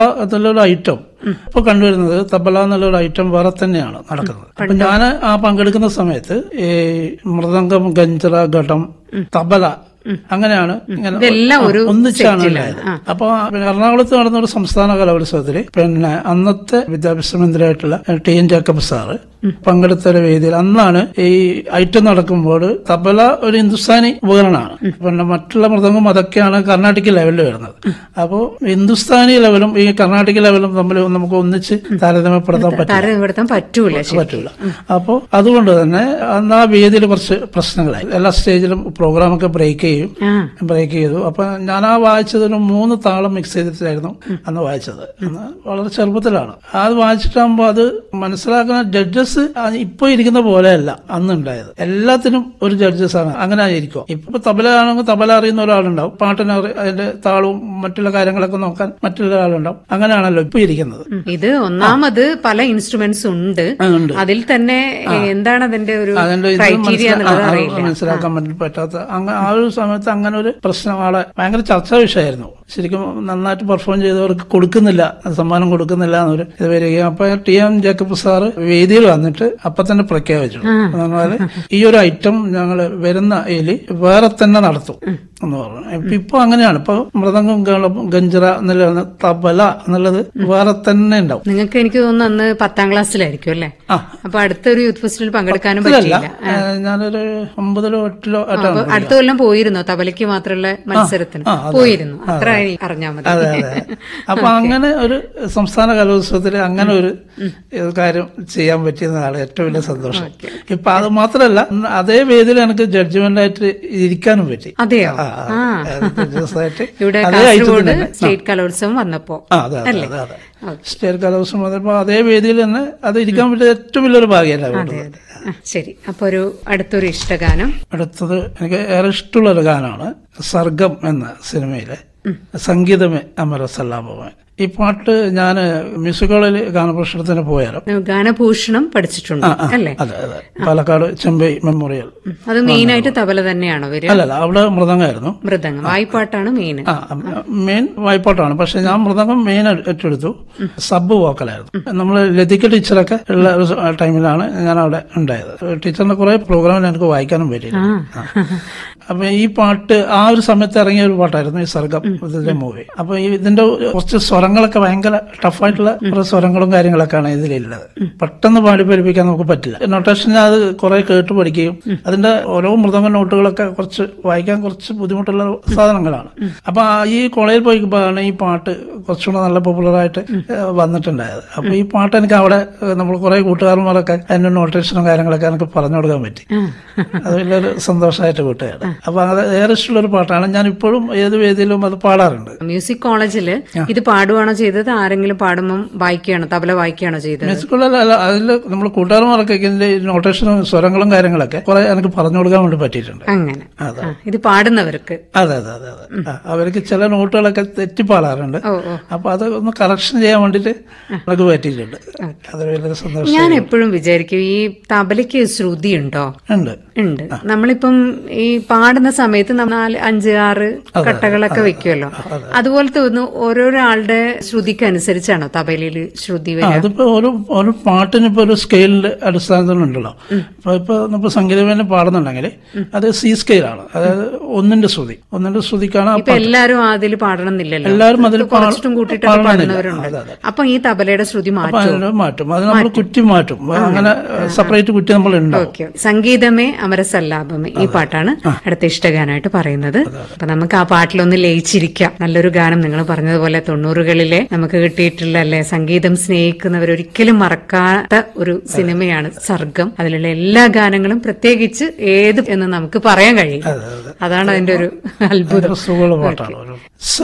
എന്നുള്ളൊരു ഐറ്റം ഇപ്പൊ കണ്ടുവരുന്നത് തബല എന്നുള്ളൊരു ഐറ്റം വേറെ തന്നെയാണ് നടക്കുന്നത് അപ്പൊ ഞാൻ ആ പങ്കെടുക്കുന്ന സമയത്ത് ഈ മൃദംഗം ഗഞ്ചറ ഘടം തബല അങ്ങനെയാണ് ഇങ്ങനെ ഇതെല്ലാം ഒരു ഒന്നിച്ചാണ് സെറ്റിലാണ്. ഉണ്ടായത് അപ്പൊ എറണാകുളത്ത് നടന്ന ഒരു സംസ്ഥാന കലോത്സവത്തില് പിന്നെ അന്നത്തെ വിദ്യാഭ്യാസ മന്ത്രിയായിട്ടുള്ള ടി എൻ ജേക്കബ് സാറ് പങ്കെടുത്ത ഒരു വേദിയിൽ അന്നാണ് ഈ ഐറ്റം നടക്കുമ്പോൾ തബല ഒരു ഹിന്ദുസ്ഥാനി ഉപകരണമാണ് പിന്നെ മറ്റുള്ള മൃദംഗം അതൊക്കെയാണ് കർണാട്ടിക് ലെവലിൽ വരുന്നത് അപ്പോൾ ഹിന്ദുസ്ഥാനി ലെവലും ഈ കർണാട്ടിക് ലെവലും തമ്മിൽ നമുക്ക് ഒന്നിച്ച് താരതമ്യപ്പെടുത്താൻ പറ്റില്ല താരതമ്യപ്പെടുത്താൻ പറ്റൂല ശരി. പറ്റില്ല അപ്പോൾ അതുകൊണ്ട് തന്നെ അന്ന് ആ വേദിയിൽ കുറച്ച് പ്രശ്നങ്ങളായി എല്ലാ സ്റ്റേജിലും പ്രോഗ്രാമൊക്കെ ബ്രേക്ക് ചെയ്യും ആ ബ്രേക്ക് ചെയ്തു അപ്പൊ ഞാൻ ആ വായിച്ചത് ഒരു മൂന്ന് താളം മിക്സ് ചെയ്തിട്ടായിരുന്നു അന്ന് വായിച്ചത് അന്ന് വളരെ ചെറുപ്പത്തിലാണ് അത് വായിച്ചിട്ടാകുമ്പോൾ അത് മനസ്സിലാക്കുന്ന ജഡ്ജസ് ഇപ്പൊ ഇരിക്കുന്ന പോലെയല്ല അന്ന് ഉണ്ടായത് എല്ലാത്തിനും ഒരു ജഡ്ജസ് ആണ് അങ്ങനെ ആയിരിക്കും ഇപ്പൊ തബല ആണെങ്കിൽ തബല അറിയുന്ന ഒരാളുണ്ടാവും പാട്ടിന് അറി- അതിന്റെ താളവും മറ്റുള്ള കാര്യങ്ങളൊക്കെ നോക്കാൻ മറ്റുള്ള ഒരാളുണ്ടാവും അങ്ങനെയാണല്ലോ ഇപ്പൊ ഇരിക്കുന്നത് ഇത് ഒന്നാമത് പല ഇൻസ്ട്രുമെന്റ്സ് ഉണ്ട് ആ, ഉണ്ട് അതിൽ തന്നെ എന്താണ് അതിന്റെ ഒരു അതിന്റെ ഇത് ക്രൈറ്റീരിയ മനസ്സിലാ- എന്നുള്ളത് ആ, ആ, അറിയില്ല മനസ്സിലാക്കാൻ പറ്റി- പറ്റാത്ത അങ്ങ- ആ ഒരു സമയത്ത് അങ്ങനെ ഒരു പ്രശ്നം ആളെ ഭയങ്കര ചർച്ചാ വിഷയമായിരുന്നു ശരിക്കും നന്നായിട്ട് പെർഫോം ചെയ്തവർക്ക് കൊടുക്കുന്നില്ല സമ്മാനം കൊടുക്കുന്നില്ല എന്നൊരു ഇത് വരികയും അപ്പൊ ടി എം ജേക്കബ് സാറ് വേദിയിൽ വന്നിട്ട് അപ്പൊ തന്നെ പ്രഖ്യാപിച്ചു എന്ന് പറഞ്ഞാല് ഈ ഒരു ഐറ്റം ഞങ്ങൾ വരുന്ന ഇതില് വേറെ തന്നെ നടത്തും എന്ന് പറഞ്ഞു ഇപ്പൊ ഇപ്പൊ അങ്ങനെയാണ് ഇപ്പൊ മൃദംഗം ഗളം ഗഞ്ചറ എന്നുള്ള തബല എന്നുള്ളത് വേറെ തന്നെ ഉണ്ടാവും നിങ്ങൾക്ക് എനിക്ക് തോന്നുന്നു അന്ന് പത്താം ക്ലാസ്സിലായിരിക്കും അല്ലേ ആ. അപ്പൊ അടുത്തൊരു യൂത്ത് ഫെസ്റ്റിവൽ പങ്കെടുക്കാനും അല്ല പറ്റിയില്ല ഞാനൊരു ഒമ്പതിലോ എട്ടിലോ അപ്പൊ ആയിട്ടാണ് അടുത്ത കൊല്ലം പോയിരുന്നോ തബലയ്ക്ക് മാത്രമുള്ള മത്സരത്തിന് ആ, അതെ. പോയിരുന്നു അത്ര അറിഞ്ഞാ മതി അതെ അതെ അപ്പൊ അങ്ങനെ ഒരു സംസ്ഥാന കലോത്സവത്തിൽ അങ്ങനെ ഒരു ഇത് കാര്യം ചെയ്യാൻ പറ്റിയതാണ് ഏറ്റവും വലിയ സന്തോഷം ഇപ്പൊ അത് മാത്രമല്ല അതേ വേദിയിൽ എനിക്ക് ജഡ്ജ്മെന്റ് ആയിട്ട് ഇരിക്കാനും പറ്റി അതെയോ ആ, ആ. judges ആയിട്ട് ഇവിടെ അതേ ഐറ്റത്തിൽ കാസർഗോഡ് തന്നെ. സ്റ്റേറ്റ് കലോത്സവം വന്നപ്പോ ആ അതെ അതെ അതെ അതെ സ്റ്റേറ്റ് കലോത്സവം വന്നപ്പോ അതേ വേദിയിൽ തന്നെ അത് ഇരിക്കാൻ പറ്റിയ ഏറ്റവും വലിയൊരു ഭാഗ്യമല്ല ആ, ശരി അപ്പൊ ഒരു അടുത്തൊരു ഇഷ്ടഗാനം അടുത്തത് എനിക്ക് ഏറെ ഇഷ്ടമുള്ള ഒരു ഗാനമാണ് സർഗം എന്ന സിനിമയിലെ സംഗീതമേ അമര സല്ലാപമേ ഈ പാട്ട് ഞാൻ മ്യൂസിക് കോളേജിൽ ഗാനപ്രശ്നത്തിന് പോയാലും ഗാനഭൂഷണം പഠിച്ചിട്ടുണ്ട് അല്ലേ അതെ അതെ പാലക്കാട് ചെമ്പൈ മെമ്മോറിയൽ ഉം. അത് മെയിൻ ആയിട്ട് തബല തന്നെയാണോ വരിക അല്ലല്ല അവിടെ മൃദംഗമായിരുന്നു മൃദംഗം വായ്പാട്ടാണ് മെയിൻ ആ മെയിൻ വായ്പാട്ടാണ് പക്ഷെ ഞാൻ മൃദംഗം മെയിൻ ഏറ്റെടുത്തു സബ് വോക്കലായിരുന്നു നമ്മൾ ലതിക ടീച്ചറൊക്കെ ഉള്ള ഒരു ടൈമിലാണ് ഞാൻ അവിടെ ഉണ്ടായത് ടീച്ചറിന്റെ കുറെ പ്രോഗ്രാമിൽ എനിക്ക് വായിക്കാനും പറ്റിയില്ല ആ. അപ്പൊ ഈ പാട്ട് ആ ഒരു സമയത്ത് ഇറങ്ങിയ ഒരു പാട്ടായിരുന്നു ഈ സർഗം ഇതിന്റെ മൂവി അപ്പൊ ഈ ഇതിന്റെ കുറച്ച് സ്വരങ്ങളൊക്കെ ഭയങ്കര ടഫായിട്ടുള്ള കുറെ സ്വരങ്ങളും കാര്യങ്ങളൊക്കെയാണ് ഇതിലുള്ളത് പെട്ടെന്ന് പാടി പഠിപ്പിക്കാൻ നമുക്ക് പറ്റില്ല നൊട്ടേഷൻ ഞാൻ അത് കുറെ കേട്ട് പഠിക്കുകയും അതിന്റെ ഓരോ മൃദംഗ നോട്ടുകളൊക്കെ കുറച്ച് വായിക്കാൻ കുറച്ച് ബുദ്ധിമുട്ടുള്ള സാധനങ്ങളാണ് അപ്പൊ ആ ഈ കോളേജിൽ പോയിപ്പോഴാണ് ഈ പാട്ട് കുറച്ചുകൂടെ നല്ല പോപ്പുലറായിട്ട് വന്നിട്ടുണ്ടായത് അപ്പൊ ഈ പാട്ട് എനിക്ക് അവിടെ ഏഹ്, നമ്മൾ കുറെ കൂട്ടുകാരന്മാരൊക്കെ അതിന്റെ നോട്ടേഷനും കാര്യങ്ങളൊക്കെ എനിക്ക് പറഞ്ഞു കൊടുക്കാൻ പറ്റി അത് വലിയൊരു സന്തോഷമായിട്ട് കൂട്ടുകയാണ് അപ്പൊ അത് ഏറെ ഇഷ്ടമുള്ള ഒരു പാട്ടാണ് ഞാൻ ഇപ്പോഴും ഏത് വേദിയിലും അത് പാടാറുണ്ട് മ്യൂസിക് കോളേജില് ഇത് പാടുവാണോ ചെയ്തത് ആരെങ്കിലും പാടുമ്പം വായിക്കുകയാണോ തബല വായിക്കുകയാണോ ചെയ്തത് മ്യൂസിക്കുള്ള അതിൽ നമ്മൾ കൂട്ടുകാരന്മാരൊക്കെ ഇതിന്റെ നോട്ടേഷനും സ്വരങ്ങളും കാര്യങ്ങളൊക്കെ കുറെ എനിക്ക് പറഞ്ഞു കൊടുക്കാൻ വേണ്ടി പറ്റിയിട്ടുണ്ട് അങ്ങനെ അതെ. ആ, ഇത് പാടുന്നവർക്ക് അതെ അതെ അതെ അതെ ആ, അവർക്ക് ചില നോട്ടുകളൊക്കെ തെറ്റിപ്പാടാറുണ്ട് ഓ ഓ അപ്പൊ അത് ഒന്ന് കറക്ഷൻ ചെയ്യാൻ വേണ്ടിട്ട് നമുക്ക് പറ്റിയിട്ടുണ്ട് അതൊരു വലിയൊരു സന്തോഷം ഞാൻ എപ്പോഴും വിചാരിക്കും ഈ തബലയ്ക്ക് ശ്രുതി ഉണ്ടോ ഉണ്ട് ഉണ്ട് നമ്മളിപ്പം ഈ പാടുന്ന സമയത്ത് നമ്മൾ നാല് അഞ്ച് ആറ് കട്ടകളൊക്കെ വെക്കുമല്ലോ അതുപോലത്തെ ഒന്ന് ഓരോരോ ആളുടെ ശ്രുതിക്ക് അനുസരിച്ചാണോ തബലയില് ശ്രുതി ആ, വരിക അതിപ്പോ ഒരു ഒരു പാട്ടിന് ഇപ്പൊ ഒരു സ്കെയിലിന്റെ അടിസ്ഥാനത്തിലുണ്ടല്ലോ ഇപ്പൊ ഇപ്പൊ നമ്മൾ സംഗീതവേദന പാടുന്നുണ്ടെങ്കിൽ അത് സി സ്കെയിലാണ് അതായത് ഒന്നിന്റെ ശ്രുതി ഒന്നിന്റെ ശ്രുതിക്കാണ് ആ ഇപ്പൊ എല്ലാരും അതിൽ പാടണം എന്നില്ലല്ലോ എല്ലാവരും അതിൽ പാ- കുറച്ചിട്ടും കൂട്ടിയിട്ടൊക്കെ പാടണമെന്നില്ല. പാടുന്നവരുണ്ട് അതെ, അതെ. അപ്പൊ ഈ തബലയുടെ ശ്രുതി അപ്പൊ മാറ്റും അതിന് മാറ്റും അത് നമ്മൾ കുറ്റി മാറ്റും അങ്ങനെ സെപ്പറേറ്റ് കുറ്റി നമ്മൾ ഉണ്ടാവും ഓക്കെ സംഗീതമേ അമരസല്ലാപമേ ഈ പാട്ടാണ് അടുത്ത ഇഷ്ടഗാനമായിട്ട് പറയുന്നത് അപ്പൊ നമുക്ക് ആ പാട്ടിലൊന്ന് ലയിച്ചിരിക്കാം നല്ലൊരു ഗാനം നിങ്ങൾ പറഞ്ഞതുപോലെ തൊണ്ണൂറുകളിലെ നമുക്ക് കിട്ടിയിട്ടുള്ള അല്ലെ സംഗീതം സ്നേഹിക്കുന്നവർ ഒരിക്കലും മറക്കാത്ത ഒരു സിനിമയാണ് സർഗം അതിലുള്ള എല്ലാ ഗാനങ്ങളും പ്രത്യേകിച്ച് ഏത് എന്ന് നമുക്ക് പറയാൻ കഴിയും അതാണ് അതിന്റെ ഒരു അത്ഭുതം സുഖമുള്ള പാട്ടാണ് ഒരു